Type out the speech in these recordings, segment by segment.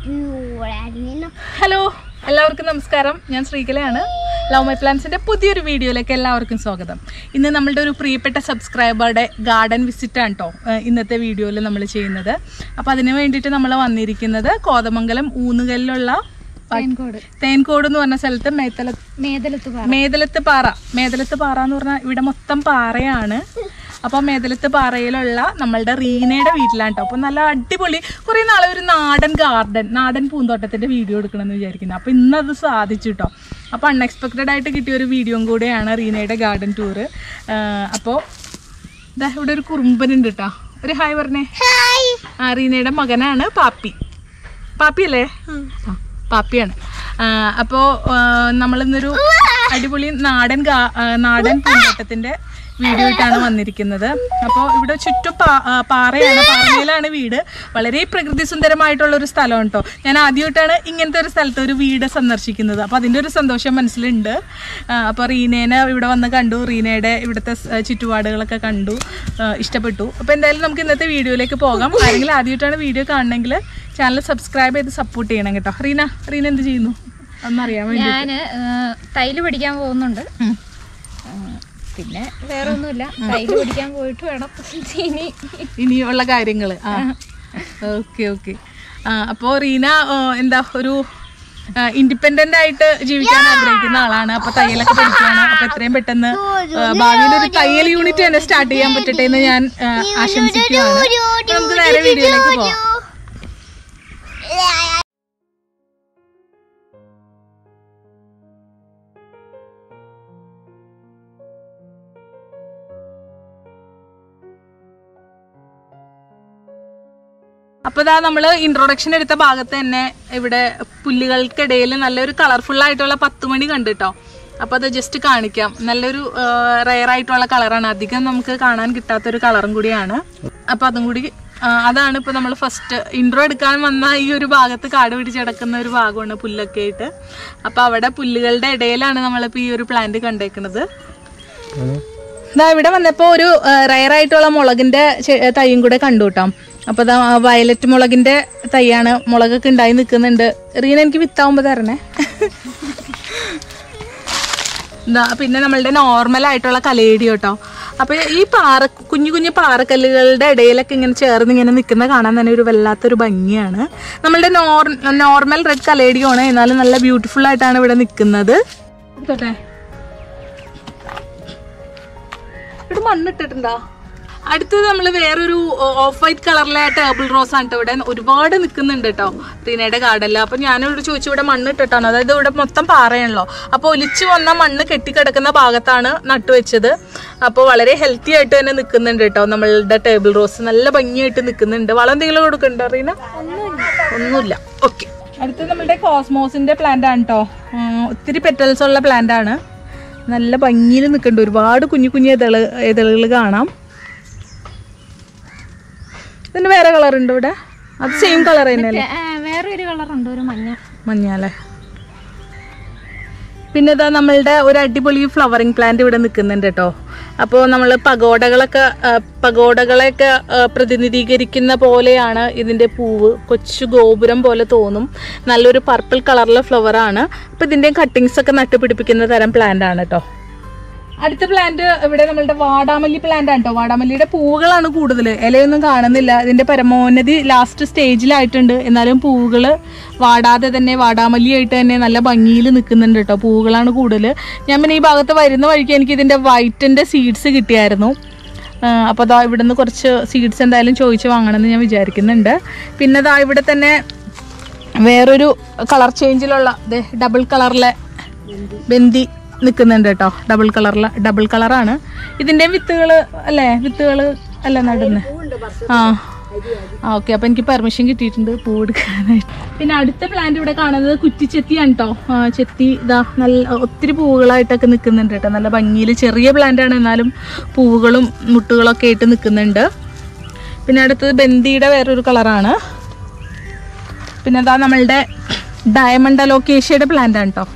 Hello എല്ലാവർക്കും നമസ്കാരം ഞാൻ ശ്രീകലയാണ് ലവ് മൈ പ്ലാൻസിന്റെ പുതിയൊരു വീഡിയോയിലേക്ക് എല്ലാവർക്കും സ്വാഗതം ഇന്ന് നമ്മളുടെ ഒരു പ്രിയപ്പെട്ട സബ്സ്ക്രൈബറുടെ ഗാർഡൻ വിസിറ്റ് ആണ് കേട്ടോ ഇന്നത്തെ വീഡിയോയിൽ നമ്മൾ ചെയ്യുന്നത് അപ്പോൾ അതിന് വേണ്ടിയിട്ട് നമ്മൾ വന്നിരിക്കുന്നത് കോതമംഗലം ഊന്നുകല്ലിലുള്ള തേൻകോട് തേൻകോട് എന്ന് പറഞ്ഞ സ്ഥലത്ത് മേത്തല മേതലത്ത് പാറ മേതലത്ത് പാറ മേതലത്ത് പാറ എന്ന് പറഞ്ഞാൽ ഇവിടെ മൊത്തം പാറയാണ് അപ്പോൾ മേതലത്ത് പാറയിലുള്ള നമ്മളുടെ റീനയുടെ വീട്ടിലാണ് കേട്ടോ അപ്പോൾ നല്ല അടിപൊളി കുറേ നാളെ ഒരു നാടൻ ഗാർഡൻ നാടൻ പൂന്തോട്ടത്തിൻ്റെ വീഡിയോ എടുക്കണമെന്ന് വിചാരിക്കുന്നത് അപ്പോൾ ഇന്നത് സാധിച്ചു കേട്ടോ അപ്പോൾ അൺഎക്സ്പെക്റ്റഡ് ആയിട്ട് കിട്ടിയ ഒരു വീഡിയോയും കൂടെയാണ് റീനയുടെ ഗാർഡൻ ടൂറ് അപ്പോൾ ഇതാ ഇവിടെ ഒരു കുറുമ്പനുണ്ട് കേട്ടോ ഒരു ഹായ് പറഞ്ഞേ ആ റീനയുടെ മകനാണ് പാപ്പി പാപ്പി അല്ലേ ആ പാപ്പിയാണ് അപ്പോൾ നമ്മളിന്നൊരു അടിപൊളി നാടൻ ഗാ- ആ, നാടൻ പൂന്തോട്ടത്തിന്റെ വീഡിയോ ആയിട്ടാണ് വന്നിരിക്കുന്നത് അപ്പോൾ ഇവിടെ ചുറ്റും പാ- ആ, പാറയാണ് പാറയിലാണ് വീട് വളരെ പ്രകൃതി സുന്ദരമായിട്ടുള്ള ഒരു സ്ഥലമാണ് കേട്ടോ ഞാൻ ആദ്യമായിട്ടാണ് ഇങ്ങനത്തെ ഒരു സ്ഥലത്ത് ഒരു വീട് സന്ദർശിക്കുന്നത് അപ്പോൾ അതിൻ്റെ ഒരു സന്തോഷം മനസ്സിലുണ്ട് അപ്പോൾ റീനേനെ ഇവിടെ വന്ന് കണ്ടു റീനയുടെ ഇവിടുത്തെ സ്- ചുറ്റുപാടുകളൊക്കെ കണ്ടു ആ, ഇഷ്ടപ്പെട്ടു അപ്പോൾ എന്തായാലും നമുക്ക് ഇന്നത്തെ വീഡിയോയിലേക്ക് പോകാം ആരെങ്കിലും ആദ്യമായിട്ടാണ് വീഡിയോ കാണണമെങ്കിൽ ചാനൽ സബ്സ്ക്രൈബ് ചെയ്ത് സപ്പോർട്ട് ചെയ്യണം കേട്ടോ റീന റീന എന്ത് ചെയ്യുന്നു ഒന്നറിയാൻ വേണ്ടി ഞാന് തൈല് പഠിക്കാൻ പോകുന്നുണ്ട് ആ, പിന്നെ വേറെ ഒന്നുമില്ല തൈല് പഠിക്കാൻ പോയിട്ട് വേണം ഇനി ഇനിയുള്ള കാര്യങ്ങൾ ആ ഓക്കെ ഓക്കെ അപ്പോൾ റീന ആ, എന്താ ഒരു ഇൻഡിപെൻഡന്റ് ആയിട്ട് ജീവിക്കാൻ ആഗ്രഹിക്കുന്ന ആളാണ് അപ്പൊ തയ്യലൊക്കെ പഠിക്കുകയാണ് അപ്പൊ എത്രയും പെട്ടെന്ന് ആ, ഭാവിയിൽ ഒരു തയ്യൽ യൂണിറ്റ് തന്നെ സ്റ്റാർട്ട് ചെയ്യാൻ പറ്റട്ടെ എന്ന് ഞാൻ ആ, ആശംസിക്കുകയാണ് അപ്പൊ നമുക്ക് നേരെ വീഡിയോയിലേക്ക് പോവാം അപ്പൊ ഇതാ നമ്മള് ഇൻട്രൊഡക്ഷൻ എടുത്ത ഭാഗത്ത് തന്നെ ഇവിടെ പുല്ലുകൾക്കിടയിൽ നല്ലൊരു കളർഫുൾ ആയിട്ടുള്ള പത്ത് മണി കണ്ടിട്ടോ അപ്പൊ അത് ജസ്റ്റ് കാണിക്കാം നല്ലൊരു റയർ ആയിട്ടുള്ള കളറാണ് അധികം നമുക്ക് കാണാൻ കിട്ടാത്തൊരു കളറും കൂടിയാണ് അപ്പൊ അതും കൂടി ആ, അതാണ് ഇപ്പൊ നമ്മൾ ഫസ്റ്റ് ഇൻട്രോ എടുക്കാൻ വന്ന ഈ ഒരു ഭാഗത്ത് കാട് പിടിച്ചടക്കുന്ന ഒരു ഭാഗമാണ് പുല്ലൊക്കെ ആയിട്ട് അപ്പൊ അവിടെ പുല്ലുകളുടെ ഇടയിലാണ് നമ്മളിപ്പോ ഈ ഒരു പ്ലാന്റ് കണ്ടേക്കുന്നത് ദാ ഇവിടെ വന്നപ്പോ ഒരു റയർ ആയിട്ടുള്ള മുളകിന്റെ ചെ- തൈയും കൂടെ കണ്ടു കേട്ടോ അപ്പൊ ദാ വയലറ്റ് മുളകിന്റെ തൈയാണ് മുളകൊക്കെ ഉണ്ടായി നിൽക്കുന്നുണ്ട് റീന എനിക്ക് വിത്താവുമ്പോ തരണേ ദാ പിന്നെ നമ്മളുടെ നോർമൽ ആയിട്ടുള്ള കലേടി കേട്ടോ അപ്പൊ ഈ പാറ കുഞ്ഞു കുഞ്ഞു പാറക്കല്ലുകളുടെ ഇടയിലൊക്കെ ഇങ്ങനെ ചേർന്ന് ഇങ്ങനെ നിൽക്കുന്ന കാണാൻ തന്നെ ഒരു വല്ലാത്തൊരു ഭംഗിയാണ് നമ്മളുടെ നോർ നോർമൽ റെഡ് കലേഡിയാണ് എന്നാലും നല്ല ബ്യൂട്ടിഫുൾ ആയിട്ടാണ് ഇവിടെ നിൽക്കുന്നത് എടുത്തോട്ടെ ഇവിടെ മണ്ണിട്ടിട്ടുണ്ടോ അടുത്തത് നമ്മൾ വേറൊരു ഓഫ് വൈറ്റ് കളറിലെ ടേബിൾ റോസ് ആണ് ട്ടോ ഇവിടെ ഒരുപാട് നിൽക്കുന്നുണ്ട് കേട്ടോ റീനയുടെ ഗാർഡനിൽ അപ്പൊ ഞാനിവിടെ ചോദിച്ചു ഇവിടെ മണ്ണ് ഇട്ടിട്ടാണ് അതായത് ഇവിടെ മൊത്തം പാറയാണല്ലോ അപ്പോൾ ഒലിച്ചു വന്ന മണ്ണ് കെട്ടിക്കിടക്കുന്ന ഭാഗത്താണ് നട്ടുവെച്ചത് അപ്പോൾ വളരെ ഹെൽത്തി ആയിട്ട് തന്നെ നിൽക്കുന്നുണ്ട് കേട്ടോ നമ്മളുടെ ടേബിൾ റോസ് നല്ല ഭംഗിയായിട്ട് നിൽക്കുന്നുണ്ട് വളം എന്തെങ്കിലും കൊടുക്കണ്ടോ റീന ഒന്നുമില്ല ഓക്കെ അടുത്തത് നമ്മളുടെ കോസ്മോസിന്റെ പ്ലാന്റ് ആണ് കേട്ടോ ഒത്തിരി പെറ്റൽസ് ഉള്ള പ്ലാന്റ് ആണ് നല്ല ഭംഗിയിൽ നിൽക്കുന്നുണ്ട് ഒരുപാട് കുഞ്ഞു കുഞ്ഞു ഇതള് ഇതളുകൾ കാണാം ഇതിന് വേറെ കളർ ഉണ്ട് ഇവിടെ അത് സെയിം കളർ തന്നെയല്ലേ ആ, വേറെ ഒരു കളറുണ്ട് ഒരു മഞ്ഞ മഞ്ഞാലേ പിന്നെ ഇതാ നമ്മളുടെ ഒരു അടിപൊളി ഫ്ലവറിങ് പ്ലാന്റ് ഇവിടെ നിൽക്കുന്നുണ്ട് കേട്ടോ അപ്പോൾ നമ്മൾ പഗോഡകളൊക്കെ ആ, പഗോഡകളെയൊക്കെ ആ, പ്രതിനിധീകരിക്കുന്ന പോലെയാണ് ഇതിൻ്റെ പൂവ് കൊച്ചു ഗോപുരം പോലെ തോന്നും നല്ലൊരു പർപ്പിൾ കളറിലെ ഫ്ലവറാണ് അപ്പോൾ ഇതിൻ്റെ കട്ടിങ്സ് ഒക്കെ നട്ടുപിടിപ്പിക്കുന്ന തരം പ്ലാന്റ് ആണ് കേട്ടോ അടുത്ത പ്ലാന്റ് ഇവിടെ നമ്മളുടെ വാടാമല്ലി പ്ലാന്റ് ആണ് കേട്ടോ വാടാമല്ലിയുടെ പൂവുകളാണ് കൂടുതൽ ഇലയൊന്നും കാണുന്നില്ല ഇതിന്റെ പരമോന്നതി ലാസ്റ്റ് സ്റ്റേജിലായിട്ടുണ്ട് എന്നാലും പൂവുകൾ വാടാതെ തന്നെ വാടാമല്ലിയായിട്ട് തന്നെ നല്ല ഭംഗിയിൽ നിൽക്കുന്നുണ്ട് കേട്ടോ പൂവുകളാണ് കൂടുതൽ ഞാൻ പിന്നെ ഈ ഭാഗത്ത് വരുന്ന വഴിക്ക് എനിക്ക് ഇതിന്റെ വൈറ്റിന്റെ സീഡ്സ് കിട്ടിയായിരുന്നു അപ്പോൾ അതാ ഇവിടുന്ന് കുറച്ച് സീഡ്സ് എന്തായാലും ചോദിച്ച് വാങ്ങണമെന്ന് ഞാൻ വിചാരിക്കുന്നുണ്ട് പിന്നെ അതാ ഇവിടെ തന്നെ വേറൊരു കളർ ചേഞ്ചിലുള്ള ഡബിൾ കളറിലെ ബന്ദി നിൽക്കുന്നുണ്ട് കേട്ടോ ഡബിൾ കളറിലെ ഡബിൾ കളറാണ് ഇതിൻ്റെ വിത്തുകൾ അല്ലേ വിത്തുകൾ അല്ല നടുന്നത് ആ ആ ഓക്കെ അപ്പം എനിക്ക് പെർമിഷൻ കിട്ടിയിട്ടുണ്ട് പൂ എടുക്കാനായിട്ട് പിന്നെ അടുത്ത പ്ലാന്റ് ഇവിടെ കാണുന്നത് കുറ്റിച്ചെത്തിയാണ് കേട്ടോ ചെത്തി ഇതാ നല്ല ഒത്തിരി പൂവുകളായിട്ടൊക്കെ നിൽക്കുന്നുണ്ട് കേട്ടോ നല്ല ഭംഗിയിൽ ചെറിയ പ്ലാന്റ് ആണ് എന്നാലും പൂവുകളും മുട്ടുകളൊക്കെ ആയിട്ട് നിൽക്കുന്നുണ്ട് പിന്നെ അടുത്തത് ബന്ദിയുടെ വേറൊരു കളറാണ് പിന്നെ അതാ നമ്മളുടെ ഡയമണ്ട് അലോക്കേഷ്യയുടെ പ്ലാന്റ് ആണ് കേട്ടോ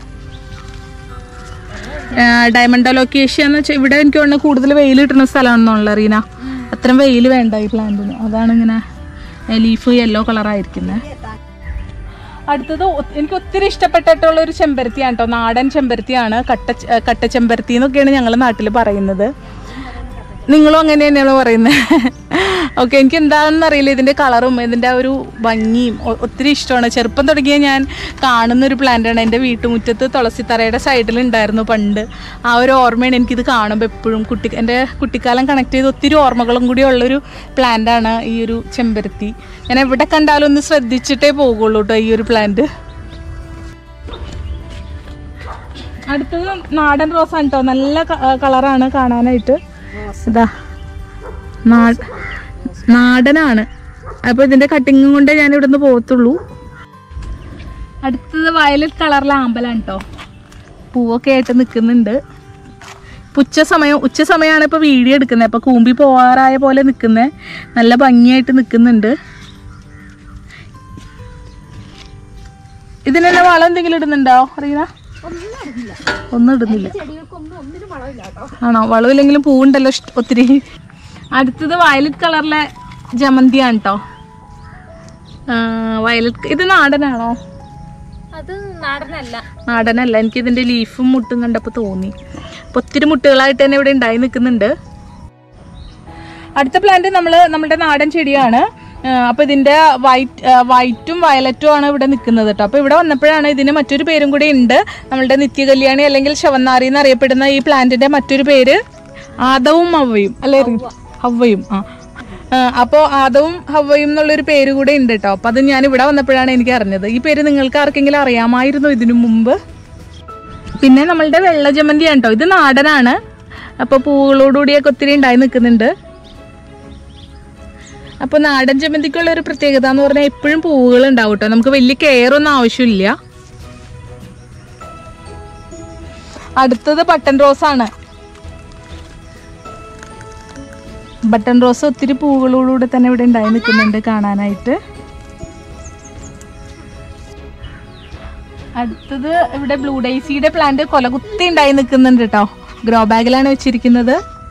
ഡയമണ്ട് അലോക്കേഷ്യ എന്ന് വെച്ചാൽ ഇവിടെ എനിക്ക് തോന്നുന്നു കൂടുതൽ വെയിൽ കിട്ടുന്ന സ്ഥലമാണെന്നുള്ള റീന അത്രയും വെയിൽ വേണ്ട ഈ പ്ലാന്റിന് അതാണ് ഇങ്ങനെ ലീഫ് യെല്ലോ കളറായിരിക്കുന്നത് അടുത്തത് ഒ- എനിക്ക് ഒത്തിരി ഇഷ്ടപ്പെട്ടിട്ടുള്ള ഒരു ചെമ്പരത്തിയാണ് കേട്ടോ നാടൻ ചെമ്പരത്തിയാണ് കട്ട ചെ- കട്ട ചെമ്പരത്തി എന്നൊക്കെയാണ് ഞങ്ങൾ നാട്ടിൽ പറയുന്നത് നിങ്ങളും അങ്ങനെ തന്നെയാണ് പറയുന്നത് ഓക്കെ എനിക്ക് എന്താണെന്ന് അറിയില്ല ഇതിൻ്റെ കളറും ഇതിൻ്റെ ആ ഒരു ഭംഗിയും ഒ- ഒത്തിരി ഇഷ്ടമാണ് ചെറുപ്പം തുടങ്ങിയ ഞാൻ കാണുന്ന ഒരു പ്ലാന്റാണ് എൻ്റെ വീട്ടുമുറ്റത്ത് തുളസിത്തറയുടെ സൈഡിൽ ഉണ്ടായിരുന്നു പണ്ട് ആ ഒരു ഓർമ്മയാണ് എനിക്കിത് കാണുമ്പോൾ എപ്പോഴും കുട്ടി എൻ്റെ കുട്ടിക്കാലം കണക്ട് ചെയ്ത് ഒത്തിരി ഓർമ്മകളും കൂടി ഉള്ളൊരു പ്ലാന്റാണ് ഈ ഒരു ചെമ്പരത്തി ഞാൻ എവിടെ കണ്ടാലും ഒന്ന് ശ്രദ്ധിച്ചിട്ടേ പോകുള്ളൂ കേട്ടോ ഈ ഒരു പ്ലാന്റ് അടുത്തത് നാടൻ റോസാണ് കേട്ടോ നല്ല ക- കളറാണ് കാണാനായിട്ട് ഇതാ നാ- നാടനാണ് അപ്പോൾ ഇതിൻ്റെ കട്ടിങ്ങും കൊണ്ടേ ഞാൻ ഇവിടുന്ന് പോകത്തുള്ളൂ അടുത്തത് വയലറ്റ് കളറിലെ ആമ്പലാണ് കേട്ടോ പൂവൊക്കെ ആയിട്ട് നിൽക്കുന്നുണ്ട് ഇപ്പൊ ഉച്ച സമയം ഉച്ച സമയമാണ് ഇപ്പോൾ വീഡിയോ എടുക്കുന്നത് അപ്പോൾ കൂമ്പി പോവാറായ പോലെ നിൽക്കുന്നത് നല്ല ഭംഗിയായിട്ട് നിൽക്കുന്നുണ്ട് ഇതിനെന്നെ വളം എന്തെങ്കിലും ഇടുന്നുണ്ടോ അറിയുന്ന ഒന്നും ഇടുന്നില്ല ചെടികൾക്കൊന്നും ഒന്നിനും വളമില്ല കേട്ടോ ആണോ വളമില്ലെങ്കിലും പൂവുണ്ടല്ലോ ഇഷ്ട- ഒത്തിരി അടുത്തത് വയലറ്റ് കളറിലെ ജമന്തിയാണ് കേട്ടോ വയലറ്റ് ഇത് നാടനാണോ അത് നാടനല്ല നാടനല്ല എനിക്ക് ഇതിന്റെ ലീഫും മുട്ടും കണ്ടപ്പോൾ തോന്നി അപ്പോൾ ഒത്തിരി മുട്ടുകളായിട്ട് തന്നെ ഇവിടെ ഉണ്ടായി നിൽക്കുന്നുണ്ട് അടുത്ത പ്ലാന്റ് നമ്മൾ നമ്മുടെ നാടൻ ചെടിയാണ് അപ്പോൾ ഇതിന്റെ വൈറ്റ് വൈറ്റും വയലറ്റും ആണ് ഇവിടെ നിൽക്കുന്നത് കേട്ടോ അപ്പോൾ ഇവിടെ വന്നപ്പോഴാണ് ഇതിന് മറ്റൊരു പേരും കൂടി ഉണ്ട് നമ്മളുടെ നിത്യകല്യാണി അല്ലെങ്കിൽ ശവന്നാറി എന്നറിയപ്പെടുന്ന ഈ പ്ലാന്റിന്റെ മറ്റൊരു പേര് ആദവും ഹവ്വയും അല്ലേ റിയ? ഹവ്വയും ആ അപ്പോൾ ആദവും ഹവ്വയും എന്നുള്ളൊരു പേര് കൂടെ ഉണ്ട് കേട്ടോ അപ്പോൾ അത് ഞാൻ ഇവിടെ വന്നപ്പോഴാണ് എനിക്ക് അറിഞ്ഞത് ഈ പേര് നിങ്ങൾക്ക് ആർക്കെങ്കിലും അറിയാമായിരുന്നോ ഇതിനു മുമ്പ് പിന്നെ നമ്മളുടെ വെള്ള ജമന്തിയാണ് കേട്ടോ ഇത് നാടനാണ് അപ്പോൾ പൂവുകളോടുകൂടിയൊക്കെ ഒത്തിരി ഉണ്ടായി നിൽക്കുന്നുണ്ട് അപ്പോൾ നാടൻ ജമന്തിക്കുള്ള ഒരു പ്രത്യേകത എന്ന് പറഞ്ഞാൽ എപ്പോഴും പൂവുകൾ ഉണ്ടാവും കേട്ടോ നമുക്ക് വലിയ കെയർ ഒന്നും ആവശ്യമില്ല അടുത്തത് ബട്ടൺ റോസ് ആണ് ബട്ടൺ റോസ് ഒത്തിരി പൂവുകളോടുകൂടെ തന്നെ ഇവിടെ ഉണ്ടായി നിൽക്കുന്നുണ്ട് കാണാനായിട്ട് അടുത്തത് ഇവിടെ ബ്ലൂ ഡേസിയുടെ പ്ലാന്റ് കൊലകുത്തി ഉണ്ടായി നിൽക്കുന്നുണ്ട് കേട്ടോ ഗ്രോ ബാഗിലാണ് വെച്ചിരിക്കുന്നത്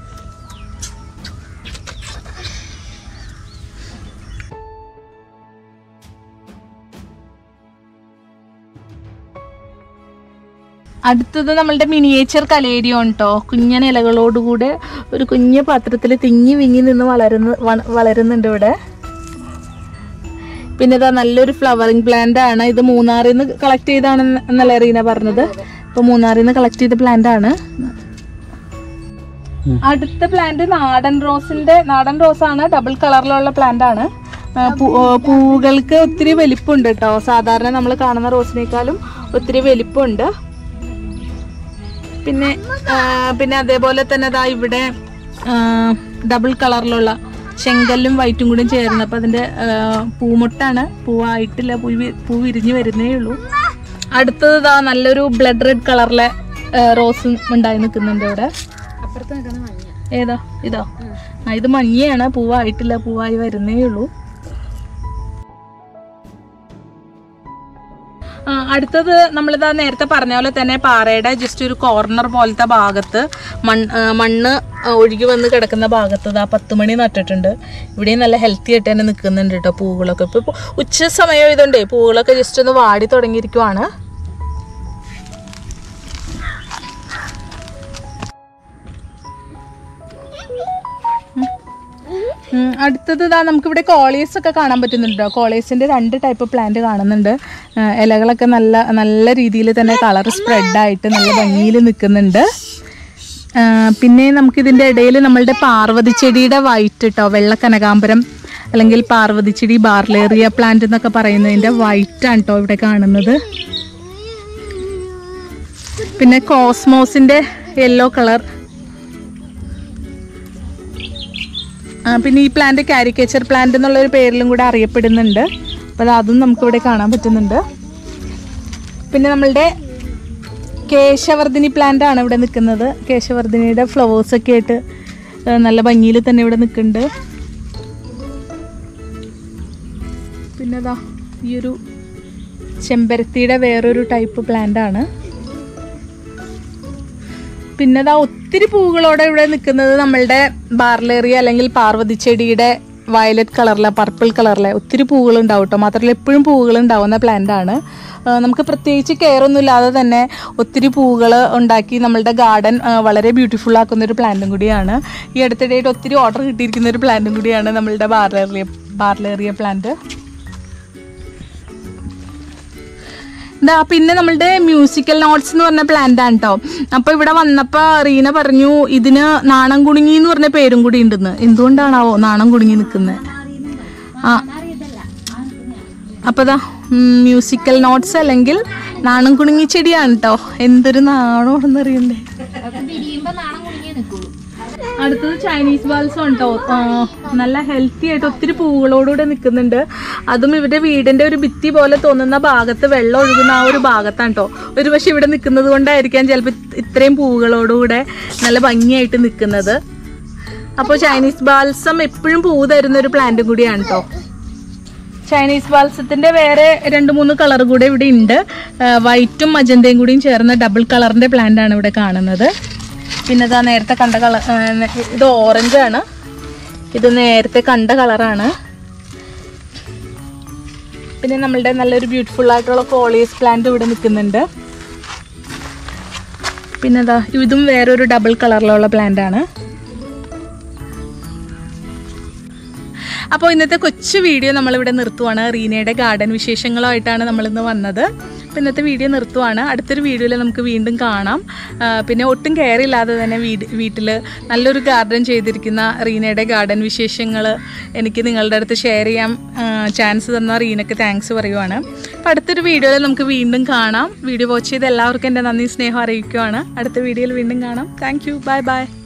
അടുത്തത് നമ്മളുടെ മിനിയേച്ചർ കലേരിയോൺ കേട്ടോ കുഞ്ഞൻ ഇലകളോടുകൂടെ ഒരു കുഞ്ഞു പാത്രത്തിൽ തിങ്ങി വിങ്ങി നിന്ന് വളരുന്ന വ- വളരുന്നുണ്ട് ഇവിടെ പിന്നെ ഇതാ നല്ലൊരു ഫ്ലവറിങ് പ്ലാന്റ് ആണ് ഇത് മൂന്നാറിൽ നിന്ന് കളക്ട് ചെയ്താണ് എന്നല്ലേ റീന പറഞ്ഞത് ഇപ്പൊ മൂന്നാറിൽ നിന്ന് കളക്ട് ചെയ്ത പ്ലാന്റ് ആണ് അടുത്ത പ്ലാന്റ് നാടൻ റോസിന്റെ നാടൻ റോസ് ആണ് ഡബിൾ കളറിലുള്ള പ്ലാന്റ് ആണ് ആ, പൂ- ഓ, പൂവുകൾക്ക് ഒത്തിരി വലിപ്പമുണ്ട് കേട്ടോ സാധാരണ നമ്മൾ കാണുന്ന റോസിനേക്കാളും ഒത്തിരി വലിപ്പമുണ്ട് പിന്നെ ആ, പിന്നെ അതേപോലെ തന്നെ ദാ ഇവിടെ ഡബിൾ കളറിലുള്ള ചെങ്കല്ലും വൈറ്റും കൂടി ചേർന്നപ്പോൾ അതിൻ്റെ പൂമുട്ടാണ് പൂവായിട്ടില്ല പൂ വി- പൂ വിരിഞ്ഞ് വരുന്നേ ഉള്ളൂ അടുത്തത് ഇതാ നല്ലൊരു ബ്ലഡ് റെഡ് കളറിലെ റോസും ഉണ്ടായി നിൽക്കുന്നുണ്ട് ഇവിടെ അപ്പുറത്ത് നിൽക്കുന്ന മഞ്ഞ ഏതാ ഇതോ ആ ഇത് മഞ്ഞയാണ് പൂവായിട്ടില്ല പൂവായി വരുന്നേ ഉള്ളൂ ആ, അടുത്തത് നമ്മളിതാ നേരത്തെ പറഞ്ഞ പോലെ തന്നെ പാറയുടെ ജസ്റ്റ് ഒരു കോർണർ പോലത്തെ ഭാഗത്ത് മണ്ണ് ആ, മണ്ണ് ആ, ഒഴുകി വന്ന് കിടക്കുന്ന ഭാഗത്ത് ഇതാ പത്ത് മണി നട്ടിട്ടുണ്ട് ഇവിടെയും നല്ല ഹെൽത്തി ആയിട്ട് തന്നെ നിൽക്കുന്നുണ്ട് കേട്ടോ പൂവുകളൊക്കെ ഇപ്പോൾ ഉച്ച സമയം ഇതുണ്ടേ പൂവുകളൊക്കെ ജസ്റ്റ് ഒന്ന് വാടി തുടങ്ങിയിരിക്കുവാണ് ഉം, അടുത്തത് ഇതാ നമുക്കിവിടെ കോളേസ് ഒക്കെ കാണാൻ പറ്റുന്നുണ്ട് കോളേസിൻ്റെ രണ്ട് ടൈപ്പ് പ്ലാന്റ് കാണുന്നുണ്ട് ആ, ഇലകളൊക്കെ നല്ല നല്ല രീതിയിൽ തന്നെ കളർ സ്പ്രെഡായിട്ട് നല്ല ഭംഗിയിൽ നിൽക്കുന്നുണ്ട് ആ, പിന്നെ നമുക്കിതിൻ്റെ ഇടയിൽ നമ്മളുടെ പാർവതി ചെടിയുടെ വൈറ്റ് കേട്ടോ വെള്ള കനകാംബരം അല്ലെങ്കിൽ പാർവതി ചെടി ബാർലേറിയ പ്ലാന്റ് എന്നൊക്കെ പറയുന്നതിൻ്റെ വൈറ്റാണ് കേട്ടോ ഇവിടെ കാണുന്നത് പിന്നെ കോസ്മോസിൻ്റെ യെല്ലോ കളർ ആ, പിന്നെ ഈ പ്ലാന്റ് കാരിക്കേച്ചർ പ്ലാന്റ് എന്നുള്ള ഒരു പേരിലും കൂടെ അറിയപ്പെടുന്നുണ്ട് അപ്പോൾ അതും നമുക്കിവിടെ കാണാൻ പറ്റുന്നുണ്ട് പിന്നെ നമ്മളുടെ കേശവർദ്ധിനി പ്ലാന്റ് ആണ് ഇവിടെ നിൽക്കുന്നത് കേശവർദ്ധിനിയുടെ ഫ്ലവേഴ്സ് ഒക്കെ ആയിട്ട് ആ, നല്ല ഭംഗിയിൽ തന്നെ ഇവിടെ നിൽക്കുന്നുണ്ട് പിന്നെ ദാ ഈ ഒരു ചെമ്പരത്തിയുടെ വേറൊരു ടൈപ്പ് പ്ലാന്റ് ആണ് പിന്നെ ദാ ഒത്തിരി പൂവുകളോടെ ഇവിടെ നിൽക്കുന്നത് നമ്മളുടെ ബാർലേറിയ അല്ലെങ്കിൽ പാർവതി ചെടിയുടെ വയലറ്റ് കളറിലെ പർപ്പിൾ കളറിലെ ഒത്തിരി പൂവുകൾ ഉണ്ടാവും കേട്ടോ മാത്രമല്ല എപ്പോഴും പൂവുകൾ ഉണ്ടാവുന്ന പ്ലാന്റ് ആണ് ആ, നമുക്ക് പ്രത്യേകിച്ച് കെയർ ഒന്നും ഇല്ലാതെ തന്നെ ഒത്തിരി പൂവുകൾ ഉണ്ടാക്കി നമ്മളുടെ ഗാർഡൻ വളരെ ബ്യൂട്ടിഫുൾ ആക്കുന്ന ഒരു പ്ലാന്റും കൂടിയാണ് ഈ അടുത്തിടെയായിട്ട് ഒത്തിരി ഓർഡർ കിട്ടിയിരിക്കുന്ന ഒരു പ്ലാന്റും കൂടിയാണ് നമ്മളുടെ ബാർലേറിയ ബാർലേറിയ പ്ലാന്റ് ഇതാ പിന്നെ നമ്മളുടെ മ്യൂസിക്കൽ നോട്ട്സ് എന്ന് പറഞ്ഞ പ്ലാന്റ് ആണ് കേട്ടോ അപ്പൊ ഇവിടെ വന്നപ്പോ റീന പറഞ്ഞു ഇതിന് നാണം കുണുങ്ങി എന്ന് പറഞ്ഞ പേരും കൂടി ഉണ്ടെന്ന് എന്തുകൊണ്ടാണാവോ നാണം കുണുങ്ങി നിൽക്കുന്നത് ആ അപ്പൊ ദാ മ്യൂസിക്കൽ നോട്ട്സ് അല്ലെങ്കിൽ നാണം കുണുങ്ങി ചെടിയാണ് കേട്ടോ എന്തൊരു നാണോണെന്ന് അറിയണ്ടേ അതൊക്കെ തിരിയുമ്പോ നാണം കുടുങ്ങിയേ നിൽക്കുള്ളൂ അടുത്തത് ചൈനീസ് ബാൽസം ഉണ്ടോ നല്ല ഹെൽത്തി ആയിട്ട് ഒത്തിരി പൂവുകളോടുകൂടെ നിൽക്കുന്നുണ്ട് അതും ഇവരുടെ വീടിന്റെ ഒരു ഭിത്തി പോലെ തോന്നുന്ന ഭാഗത്ത് വെള്ളം ഒഴുകുന്ന ആ ഒരു ഭാഗത്താണ് കേട്ടോ ഒരു പക്ഷെ ഇവിടെ നിൽക്കുന്നത് കൊണ്ടായിരിക്കാം ചിലപ്പോൾ ഇത്രയും പൂവുകളോടുകൂടെ നല്ല ഭംഗിയായിട്ട് നിൽക്കുന്നത് അപ്പോൾ ചൈനീസ് ബാൽസം എപ്പോഴും പൂവ് തരുന്ന ഒരു പ്ലാന്റും കൂടിയാണ് കേട്ടോ ചൈനീസ് ബാൽസത്തിന്റെ വേറെ രണ്ട് മൂന്ന് കളർ കൂടെ ഇവിടെ ഉണ്ട് വൈറ്റും മജന്തയും കൂടിയും ചേർന്ന ഡബിൾ കളറിന്റെ പ്ലാന്റ് ആണ് ഇവിടെ കാണുന്നത് പിന്നെ ഇതാ നേരത്തെ കണ്ട കളർ ഇത് ഓറഞ്ച് ആണ് ഇത് നേരത്തെ കണ്ട കളറാണ് പിന്നെ നമ്മളുടെ നല്ലൊരു ബ്യൂട്ടിഫുൾ ആയിട്ടുള്ള കോളീസ് പ്ലാന്റ് ഇവിടെ നിൽക്കുന്നുണ്ട് പിന്നെ ഇതാ ഇതും വേറൊരു ഡബിൾ കളറിലുള്ള പ്ലാന്റ് ആണ് അപ്പോൾ ഇന്നത്തെ കൊച്ചു വീഡിയോ നമ്മളിവിടെ നിർത്തുവാണ് റീനയുടെ ഗാർഡൻ വിശേഷങ്ങളുമായിട്ടാണ് നമ്മളിന്ന് വന്നത് അപ്പോൾ ഇന്നത്തെ വീഡിയോ നിർത്തുവാണ് അടുത്തൊരു വീഡിയോയിൽ നമുക്ക് വീണ്ടും കാണാം ആ, പിന്നെ ഒട്ടും കെയർ ഇല്ലാതെ തന്നെ വീട് വീട്ടിൽ നല്ലൊരു ഗാർഡൻ ചെയ്തിരിക്കുന്ന റീനയുടെ ഗാർഡൻ വിശേഷങ്ങൾ എനിക്ക് നിങ്ങളുടെ അടുത്ത് ഷെയർ ചെയ്യാൻ ചാൻസ് തന്ന റീനയ്ക്ക് താങ്ക്സ് പറയുവാണ് അപ്പോൾ അടുത്തൊരു വീഡിയോയിൽ നമുക്ക് വീണ്ടും കാണാം വീഡിയോ വാച്ച് ചെയ്ത് എല്ലാവർക്കും എൻ്റെ നന്ദി സ്നേഹം അറിയിക്കുവാണ് അടുത്ത വീഡിയോയിൽ വീണ്ടും കാണാം താങ്ക് യു ബൈ ബൈ